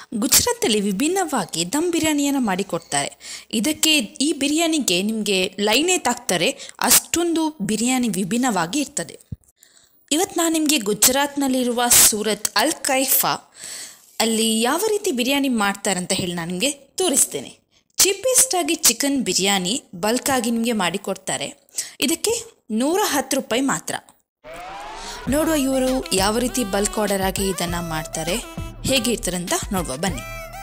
ಗುಜರಾತಲ್ಲಿ ವಿಭಿನ್ನವಾಗಿ ದಮ್ ಬಿರಿಯಾನಿಯನ್ನು ಮಾಡಿಕೊಡ್ತಾರೆ ಇದಕ್ಕೆ ಈ ಬಿರಿಯಾನಿಗೆ ನಿಮಗೆ ಲೈನೇ ತಾಕ್ತಾರೆ ಅಷ್ಟೊಂದು ಬಿರಿಯಾನಿ ವಿಭಿನ್ನವಾಗಿ ಇರ್ತದೆ ಇವತ್ತು ನಾನು ನಿಮಗೆ ಗುಜರಾತ್ನಲ್ಲಿರುವ ಸೂರತ್ ಅಲ್ ಕೈಫಾ ಅಲ್ಲಿ ಯಾವ ರೀತಿ ಬಿರಿಯಾನಿ ಮಾಡ್ತಾರೆ ಅಂತ ಹೇಳಿ ನಾನು ನಿಮಗೆ ತೋರಿಸ್ತೇನೆ ಚೀಪೆಸ್ಟಾಗಿ ಚಿಕನ್ ಬಿರಿಯಾನಿ ಬಲ್ಕಾಗಿ ನಿಮಗೆ ಮಾಡಿಕೊಡ್ತಾರೆ ಇದಕ್ಕೆ ನೂರ ಹತ್ತು ರೂಪಾಯಿ ಮಾತ್ರ ನೋಡುವ ಇವರು ಯಾವ ರೀತಿ ಬಲ್ಕ್ ಆರ್ಡರ್ ಆಗಿ ಇದನ್ನು ಮಾಡ್ತಾರೆ ಹೇಗೆ ಇರ್ತಾರೆ ಅಂತ ನೋಡುವ ಬನ್ನಿ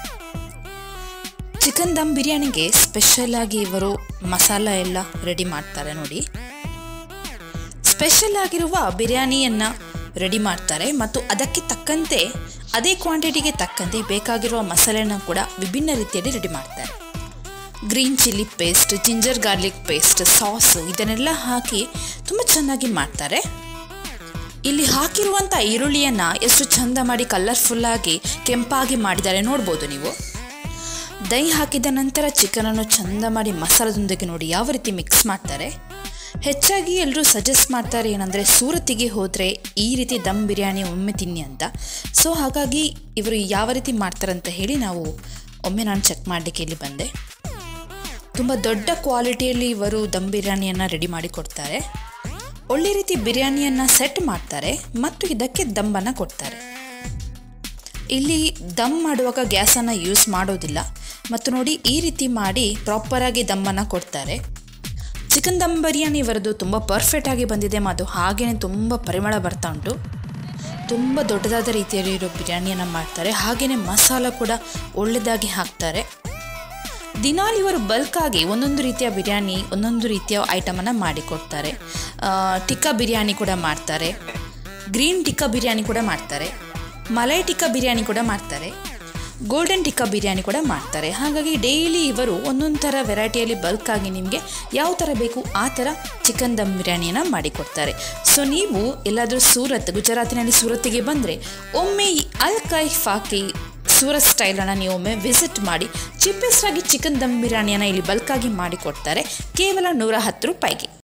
ಚಿಕನ್ ದಮ್ ಬಿರಿಯಾನಿಗೆ ಸ್ಪೆಷಲ್ ಆಗಿ ಇವರು ಮಸಾಲ ಎಲ್ಲ ರೆಡಿ ಮಾಡ್ತಾರೆ ನೋಡಿ ಸ್ಪೆಷಲ್ ಆಗಿರುವ ಬಿರಿಯಾನಿಯನ್ನು ರೆಡಿ ಮಾಡ್ತಾರೆ ಮತ್ತು ಅದಕ್ಕೆ ತಕ್ಕಂತೆ ಅದೇ ಕ್ವಾಂಟಿಟಿಗೆ ತಕ್ಕಂತೆ ಬೇಕಾಗಿರುವ ಮಸಾಲೆನ ಕೂಡ ವಿಭಿನ್ನ ರೀತಿಯಲ್ಲಿ ರೆಡಿ ಮಾಡ್ತಾರೆ green chilli paste ginger garlic paste sauce ಇದನ್ನೆಲ್ಲ ಹಾಕಿ ತುಂಬ ಚೆನ್ನಾಗಿ ಮಾಡ್ತಾರೆ ಇಲ್ಲಿ ಹಾಕಿರುವಂಥ ಈರುಳ್ಳಿಯನ್ನು ಎಷ್ಟು ಚಂದ ಮಾಡಿ ಕಲರ್ಫುಲ್ಲಾಗಿ ಕೆಂಪಾಗಿ ಮಾಡಿದ್ದಾರೆ ನೋಡ್ಬೋದು ನೀವು ದಹಿ ಹಾಕಿದ ನಂತರ ಚಿಕನನ್ನು ಚಂದ ಮಾಡಿ ಮಸಾಲದೊಂದಿಗೆ ನೋಡಿ ಯಾವ ರೀತಿ ಮಿಕ್ಸ್ ಮಾಡ್ತಾರೆ ಹೆಚ್ಚಾಗಿ ಎಲ್ಲರೂ ಸಜೆಸ್ಟ್ ಮಾಡ್ತಾರೆ ಏನಂದರೆ ಸೂರತ್ತಿಗೆ ಹೋದರೆ ಈ ರೀತಿ ದಮ್ ಬಿರಿಯಾನಿ ಒಮ್ಮೆ ತಿನ್ನಿ ಅಂತ ಸೊ ಹಾಗಾಗಿ ಇವರು ಯಾವ ರೀತಿ ಮಾಡ್ತಾರೆ ಅಂತ ಹೇಳಿ ನಾವು ಒಮ್ಮೆ ನಾನು ಚೆಕ್ ಮಾಡಲಿಕ್ಕೆ ಇಲ್ಲಿ ಬಂದೆ ತುಂಬ ದೊಡ್ಡ ಕ್ವಾಲಿಟಿಯಲ್ಲಿ ಇವರು ದಮ್ ಬಿರಿಯಾನಿಯನ್ನು ರೆಡಿ ಮಾಡಿ ಕೊಡ್ತಾರೆ ಒಳ್ಳೆ ರೀತಿ ಬಿರಿಯಾನಿಯನ್ನು ಸೆಟ್ ಮಾಡ್ತಾರೆ ಮತ್ತು ಇದಕ್ಕೆ ದಮ್ಮನ್ನು ಕೊಡ್ತಾರೆ ಇಲ್ಲಿ ದಮ್ ಮಾಡುವಾಗ ಗ್ಯಾಸನ್ನು ಯೂಸ್ ಮಾಡೋದಿಲ್ಲ ಮತ್ತು ನೋಡಿ ಈ ರೀತಿ ಮಾಡಿ ಪ್ರಾಪರಾಗಿ ದಮ್ಮನ್ನು ಕೊಡ್ತಾರೆ ಚಿಕನ್ ದಮ್ ಬಿರಿಯಾನಿ ಇವರದು ತುಂಬ ಪರ್ಫೆಕ್ಟಾಗಿ ಬಂದಿದೆ ಮತ್ತು ಹಾಗೆಯೇ ತುಂಬ ಪರಿಮಳ ಬರ್ತಾ ಉಂಟು ತುಂಬ ದೊಡ್ಡದಾದ ರೀತಿಯಲ್ಲಿ ಇರೋ ಬಿರಿಯಾನಿಯನ್ನು ಮಾಡ್ತಾರೆ ಹಾಗೆಯೇ ಮಸಾಲ ಕೂಡ ಒಳ್ಳೆಯದಾಗಿ ಹಾಕ್ತಾರೆ ದಿನಾಲು ಇವರು ಬಲ್ಕಾಗಿ ಒಂದೊಂದು ರೀತಿಯ ಬಿರಿಯಾನಿ ಒಂದೊಂದು ರೀತಿಯ ಐಟಮನ್ನು ಮಾಡಿಕೊಡ್ತಾರೆ ಟಿಕ್ಕಾ ಬಿರಿಯಾನಿ ಕೂಡ ಮಾಡ್ತಾರೆ ಗ್ರೀನ್ ಟಿಕ್ಕಾ ಬಿರಿಯಾನಿ ಕೂಡ ಮಾಡ್ತಾರೆ ಮಲೈ ಟಿಕ್ಕಾ ಬಿರಿಯಾನಿ ಕೂಡ ಮಾಡ್ತಾರೆ ಗೋಲ್ಡನ್ ಟಿಕ್ಕಾ ಬಿರಿಯಾನಿ ಕೂಡ ಮಾಡ್ತಾರೆ ಹಾಗಾಗಿ ಡೈಲಿ ಇವರು ಒಂದೊಂದು ಥರ ವೆರೈಟಿಯಲ್ಲಿ ಬಲ್ಕಾಗಿ ನಿಮಗೆ ಯಾವ ಥರ ಬೇಕು ಆ ಥರ ಚಿಕನ್ ದಮ್ ಬಿರಿಯಾನಿಯನ್ನು ಮಾಡಿಕೊಡ್ತಾರೆ ಸೊ ನೀವು ಎಲ್ಲಾದರೂ ಸೂರತ್ ಗುಜರಾತಿನಲ್ಲಿ ಸೂರತ್ತಿಗೆ ಬಂದರೆ ಒಮ್ಮೆ ಈ ಅಲ್ ಕೈಫಾಕಿ ಸೂರತ್ ಸ್ಟೈಲನ್ನು ನೀವು ಒಮ್ಮೆ ವಿಸಿಟ್ ಮಾಡಿ ಚಿಪ್ಪೆಸ್ಟ್ ಆಗಿ ಚಿಕನ್ ದಮ್ ಬಿರಿಯಾನಿಯನ್ನು ಇಲ್ಲಿ ಬಲ್ಕಾಗಿ ಮಾಡಿಕೊಡ್ತಾರೆ ಕೇವಲ ನೂರ ಹತ್ತು ರೂಪಾಯಿಗೆ